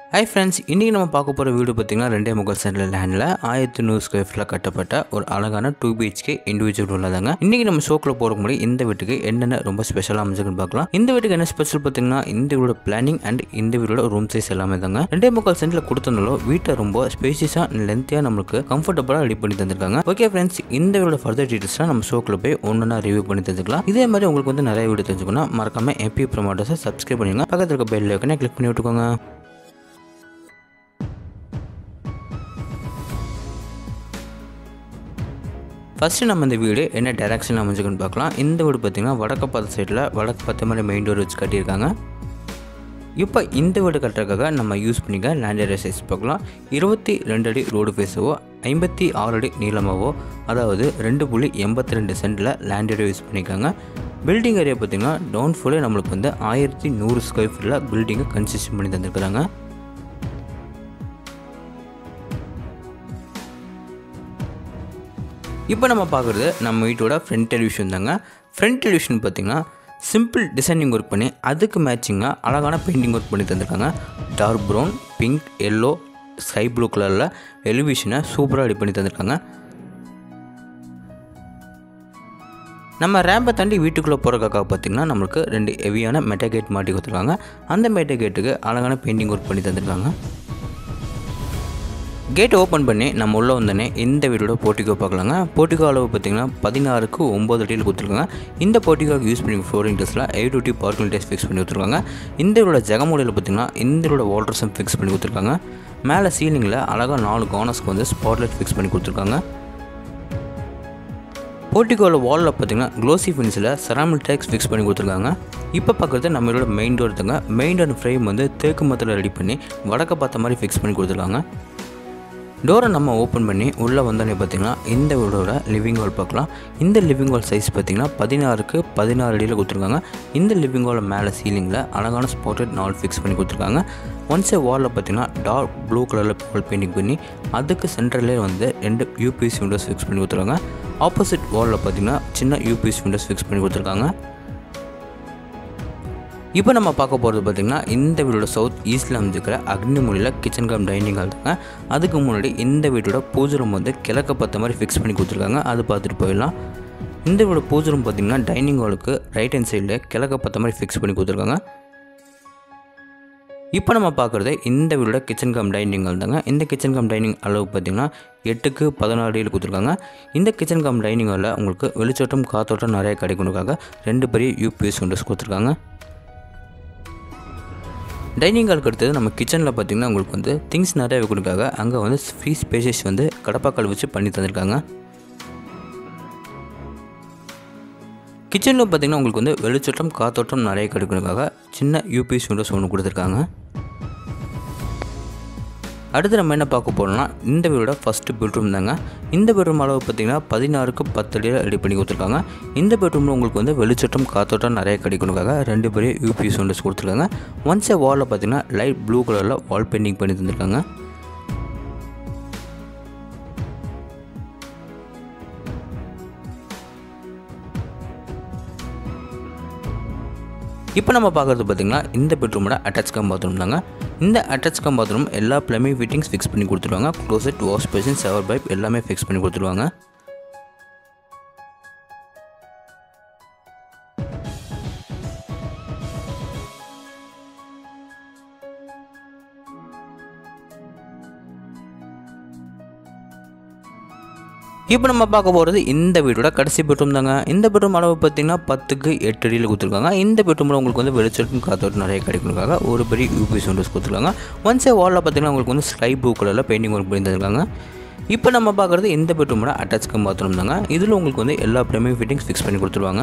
hi friends இன்றைக்கி நம்ம பார்க்க போகிற வீடு பார்த்திங்கன்னா ரெண்டே முக்கால் சென்டில் லேண்டில் ஆயிரத்தி நூறு ஸ்கொயர் ஃபீட்டில் கட்டப்பட்ட ஒரு அழகான டூ பிஹெச்கே இண்டிவிஜுவல் உள்ளதாங்க இன்றைக்கி நம்ம ஷோக்கில் போகிற முன்னாடி இந்த வீட்டுக்கு என்னென்ன ரொம்ப ஸ்பெஷலாக அமைஞ்சுக்குன்னு பார்க்கலாம் இந்த வீட்டுக்கு என்ன ஸ்பெஷல் பார்த்தீங்கன்னா இந்த வீடோட பிளானிங் அண்ட் இந்த வீடோட ரூம் சைஸ் எல்லாமே தாங்க ரெண்டே முக்கால் சென்டில் கொடுத்தனாலும் வீட்டை ரொம்ப ஸ்பேசியஸாக லென்த்தியாக நம்மளுக்கு கம்ஃபர்டபுளாக ரெடி பண்ணி தந்திருக்காங்க ஓகே ஃப்ரெண்ட்ஸ் இந்த வீடோட ஃபர்தர் டீட்டெயில்ஸ்லாம் நம்ம ஷோக்கில் போய் ஒன்றா ரிவ்யூ பண்ணி தெரிஞ்சுக்கலாம் இதே மாதிரி உங்களுக்கு வந்து நிறைய வீடு தெரிஞ்சுக்கணும் மறக்காம எம்பி ப்ரொமோட்டர்ஸை சப்ஸ்கிரைப் பண்ணுங்க பக்கத்தில் இருக்க பெல் ஐக்கனை கிளிக் பண்ணி விட்டுக்கோங்க ஃபஸ்ட்டு நம்ம இந்த வீடு என்ன டைரக்ஷனில் அமைஞ்சுக்குன்னு பார்க்கலாம் இந்த வீடு பார்த்திங்கன்னா வடக்கு பார்த்த சைடில் வடக்கு பார்த்த மாதிரி மெயின் டோர் வச்சு கட்டியிருக்காங்க இப்போ இந்த வீடு கட்டுறதுக்காக நம்ம யூஸ் பண்ணிக்க லேண்ட் ஏரியா சைஸ் பார்க்கலாம் இருபத்தி ரெண்டு அடி ரோடு ஃபேஸவோ ஐம்பத்தி ஆறு அடி நீளமாவோ அதாவது ரெண்டு புள்ளி எண்பத்தி ரெண்டு சென்டில் லேண்ட் ஏரியா யூஸ் பண்ணியிருக்காங்க பில்டிங் ஏரியா பார்த்திங்கன்னா டவுன் ஃபுல்லே நம்மளுக்கு வந்து ஆயிரத்தி நூறு ஸ்கொயர் ஃபீட்டில் பில்டிங்கை கன்ஸ்ட்ரக்ஷன் பண்ணி தந்துருக்குறாங்க இப்போ நம்ம பார்க்குறது நம்ம வீட்டோட ஃப்ரண்ட் டெலிவிஷன் தாங்க ஃப்ரண்ட் டெலிவிஷன் பார்த்திங்கன்னா சிம்பிள் டிசைனிங் ஒர்க் பண்ணி அதுக்கு மேட்சிங்காக அழகான பெயிண்டிங் ஒர்க் பண்ணி தந்திருக்காங்க dark brown pink yellow sky blue கலரில் எலிவிஷனை சூப்பராக ரெடி பண்ணி தந்திருக்காங்க நம்ம ரேம்பை தாண்டி வீட்டுக்குள்ளே போகிறக்காக பார்த்திங்கன்னா நம்மளுக்கு ரெண்டு ஹெவியான மெட்டகேட் மாட்டி கொடுத்துருக்காங்க அந்த மெட்டகேட்டுக்கு அழகான பெயிண்டிங் ஒர்க் பண்ணி தந்திருக்காங்க கேட் ஓப்பன் பண்ணி நம்ம உள்ளே வந்தோடனே இந்த வீடோட போர்ட்டிகோ பார்க்கலாங்க போர்ட்டிகோ அளவு பார்த்திங்கன்னா பதினாறுக்கு ஒம்பது அடியில் கொடுத்துருக்காங்க இந்த போர்ட்டிகோக்கு யூஸ் பண்ணி ஃப்ளோரிங் டெஸ்ட்டில் எயிட் டு பார்க்கிங் டெஸ்ட் ஃபிக்ஸ் பண்ணி கொடுத்துருக்காங்க இந்த வீடோட ஜெகமூலையில் பார்த்திங்கன்னா இந்த வீடோட வாட்டர் சம் ஃபிக்ஸ் பண்ணி கொடுத்துருக்காங்க மேலே சீலிங்கில் அழகாக நாலு கார்னர்ஸ்க்கு வந்து ஸ்பாட்லைட் ஃபிக்ஸ் பண்ணி கொடுத்துருக்காங்க போர்ட்டிகோவில் வாலில் பார்த்தீங்கன்னா க்ளோசி ஃபினிஷில் செராமிக் டேக்ஸ் ஃபிக்ஸ் பண்ணி கொடுத்துருக்காங்க இப்போ பார்க்குறது நம்மளோட மெயின் டோர் தாங்க மெயின் டோர் ஃப்ரேம் வந்து தேக்கு மரத்தில் ரெடி பண்ணி வடக்க பார்த்த மாதிரி ஃபிக்ஸ் பண்ணி கொடுத்துருக்காங்க டோரை நம்ம ஓப்பன் பண்ணி உள்ளே வந்தோடனே பார்த்திங்கன்னா இந்த வீடோட லிவிங் ஹால் பார்க்கலாம் இந்த லிவிங் ஹால் சைஸ் பார்த்திங்கன்னா பதினாறுக்கு பதினாறு அடியில் கொடுத்துருக்காங்க இந்த லிவிங் ஹால் மேலே சீலிங்கில் அழகான ஸ்பாட்டட் நாள் ஃபிக்ஸ் பண்ணி கொடுத்துருக்காங்க ஒன்ஸ் வாலில் பார்த்திங்கன்னா டார்க் ப்ளூ கலரில் வால் பெயிண்டிங் பண்ணி அதுக்கு சென்டர்லேயே வந்து ரெண்டு யூபிஎஸ் விண்டோஸ் ஃபிக்ஸ் பண்ணி கொடுத்துருக்காங்க ஆப்போசிட் வாலில் பார்த்திங்கன்னா சின்ன யூபிஎஸ் விண்டோஸ் ஃபிக்ஸ் பண்ணி கொடுத்துருக்காங்க இப்போ நம்ம பார்க்க போகிறது பார்த்திங்கன்னா இந்த வீடோட சவுத் ஈஸ்டில் அமைஞ்சிருக்கிற அக்னிமொழியில் கிச்சன் கம் டைனிங் ஹால் தாங்க அதுக்கு முன்னாடி இந்த வீட்டோட பூஜை ரூம் வந்து கிழக்க பார்த்த மாதிரி ஃபிக்ஸ் பண்ணி கொடுத்துருக்காங்க அது பார்த்துட்டு போயிடலாம் இந்த வீடோட பூஜை ரூம் பார்த்திங்கன்னா டைனிங் ஹாலுக்கு ரைட் ஹேண்ட் சைடில் கிழக்க பார்த்த மாதிரி ஃபிக்ஸ் பண்ணி கொடுத்துருக்காங்க இப்போ நம்ம பார்க்குறது இந்த வீடோட கிச்சன் கம் டைனிங் ஹால் தாங்க இந்த கிச்சன் கம் டைனிங் அளவு பார்த்திங்கன்னா எட்டுக்கு பதினாறு அடியில் கொடுத்துருக்காங்க இந்த கிச்சன் கம் டைனிங் ஹாலில் உங்களுக்கு வெளிச்சோட்டம் காத்தோட்டம் நிறைய கிடைக்கணுக்காக ரெண்டு பெரிய யூபிஎஸ் விண்டோஸ் கொடுத்துருக்காங்க டைனிங் ஹாலுக்கு அடுத்தது நம்ம கிச்சனில் பார்த்திங்கன்னா உங்களுக்கு வந்து திங்ஸ் நிறைய வைக்கிறதுக்காக அங்கே வந்து ஃப்ரீ ஸ்பேசஸ் வந்து கடப்பாக்கால் வச்சு பண்ணி தந்திருக்காங்க கிச்சனில் பார்த்திங்கன்னா உங்களுக்கு வந்து வெளிச்சோட்டம் காத்தோட்டம் நிறைய கிடைக்கிறதுக்காக சின்ன யூபிஎஸ் விண்டோஸ் ஒன்று கொடுத்துருக்காங்க அடுத்து நம்ம என்ன பார்க்க போகிறோம்னா இந்த வீடோட ஃபஸ்ட்டு பெட்ரூம் தாங்க இந்த பெட்ரூம் அளவு பார்த்திங்கன்னா பதினாறுக்கு பத்து அடியில் ரெடி பண்ணி கொடுத்துருக்காங்க இந்த பெட்ரூமில் உங்களுக்கு வந்து வெளிச்சட்டம் காத்தோட்டம் நிறைய கிடைக்கணுக்காக ரெண்டு பெரிய யூபிஎஸ் விண்டோஸ் கொடுத்துருக்காங்க ஒன்ஸ் வாலில் பார்த்திங்கன்னா லைட் ப்ளூ கலரில் வால் பெயிண்டிங் பண்ணி தந்திருக்காங்க இப்போ நம்ம பார்க்குறது பார்த்திங்கன்னா இந்த பெட்ரூமோட அட்டாச் கம் பாத்ரூம் தாங்க இந்த அட்டாச் கம் பாத்ரூம் எல்லா ப்ளம்பிங் ஃபிட்டிங்ஸ் ஃபிக்ஸ் பண்ணி கொடுத்துருவாங்க closet wash basin shower pipe எல்லாமே ஃபிக்ஸ் பண்ணி கொடுத்துருவாங்க இப்போ நம்ம பார்க்க போகிறது இந்த வீடோட கடைசி பெட்ரூம் தாங்க இந்த பெட்ரூம் அளவு பார்த்திங்கன்னா பத்துக்கு எட்டு அடியில் கொடுத்துருக்காங்க இந்த பெட்ரூமில் உங்களுக்கு வந்து வெளிச்சட்டும் காத்தோட்டம் நிறைய கிடைக்கணுக்காக ஒரு பெரிய யூபிஎஸ் விண்டோஸ் கொடுத்துருக்காங்க ஒன்ஸே வாலில் பார்த்திங்கன்னா உங்களுக்கு வந்து ஸ்கை ப்ளூ கலரில் பெயிண்டிங் ஒர்க் பண்ணி தந்திருக்காங்க இப்போ நம்ம பார்க்குறது இந்த பெட்ரூமோட அட்டாச் கம் பாத்ரூம் தாங்க இதில் உங்களுக்கு வந்து எல்லா ப்ளம்பிங் ஃபிட்டிங்ஸ் ஃபிக்ஸ் பண்ணி கொடுத்துருவாங்க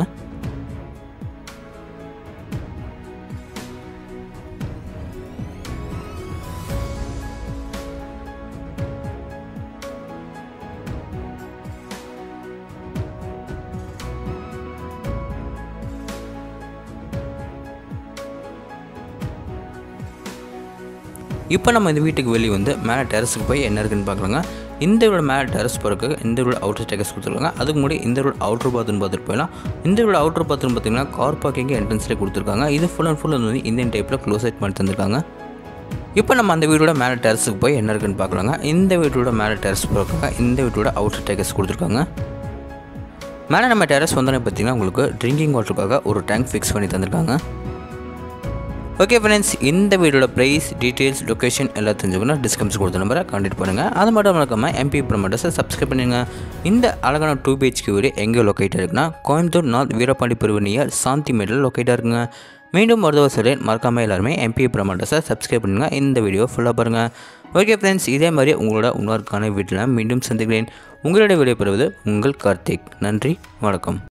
இப்போ நம்ம இந்த வீட்டுக்கு வெளியே வந்து மேலே டெரஸுக்கு போய் என்ன இருக்குன்னு பார்க்கலாங்க இந்த வீட மேலே டெரஸ் போகிறதுக்கு இந்த வீட அவுட்டர் ஸ்டேக்கஸ் கொடுத்துருக்காங்க அதுக்கு முன்னாடி இந்த வீட அவுட்டர் பாத்ரூம் பார்த்துட்டு போயிடலாம் இந்த வீட அவுட்டர் பாத்ரூம் பார்த்தீங்கன்னா கார் பார்க்கிங் என்ட்ரன்ஸ்லேயே கொடுத்துருக்காங்க இது ஃபுல் அண்ட் ஃபுல் வந்து இந்தியன் டைப்பில் க்ளோஸ் பண்ணி தந்திருக்காங்க இப்போ நம்ம அந்த வீட்டோட மேலே டெரஸுக்கு போய் என்ன இருக்குன்னு பார்க்கலாங்க இந்த வீட்டோட மேலே டெரஸ் போயிருக்காங்க இந்த வீட்டோட அவுட்டர் டேக்கஸ் கொடுத்துருக்காங்க மேலே நம்ம டெரஸ் வந்தோடனே பார்த்தீங்கன்னா உங்களுக்கு ட்ரிங்கிங் வாட்டருக்காக ஒரு டேங்க் ஃபிக்ஸ் பண்ணி தந்திருக்காங்க ஓகே ஃப்ரெண்ட்ஸ் இந்த வீடியோட ப்ரைஸ் டீட்டெயில்ஸ் லொக்கேஷன் எல்லாம் தெரிஞ்சுக்கணும் டிஸ்கம்ஸ் கொடுத்த நம்பரை கான்டெக்ட் பண்ணுங்கள் அது மட்டும் மறக்காமல் எம்பி ப்ரமோட்டர்ஸை சப்ஸ்கிரைப் பண்ணுங்க இந்த அழகான டூ பிஹெச்கே வீடு எங்கே லொக்கேட்டாக இருக்குன்னா கோயம்புத்தூர் நார்த் வீரபாண்டி பிரிவு நியர் சாந்தி மேடில் லொக்கேட்டாக இருக்குங்க மீண்டும் மருத்துவ சொல்லேன் மறக்காமல் எல்லாருமே எம்பி ப்ரமோட்டர்ஸை சப்ஸ்கிரைப் பண்ணுங்கள் இந்த வீடியோ ஃபுல்லாக பாருங்கள் ஓகே ஃப்ரெண்ட்ஸ் இதே மாதிரி உங்களோட உணர்வுக்கான வீட்டில் மீண்டும் சந்திக்கிறேன் உங்களுடைய வீடியோ பெறுவது உங்கள் கார்த்திக் நன்றி வணக்கம்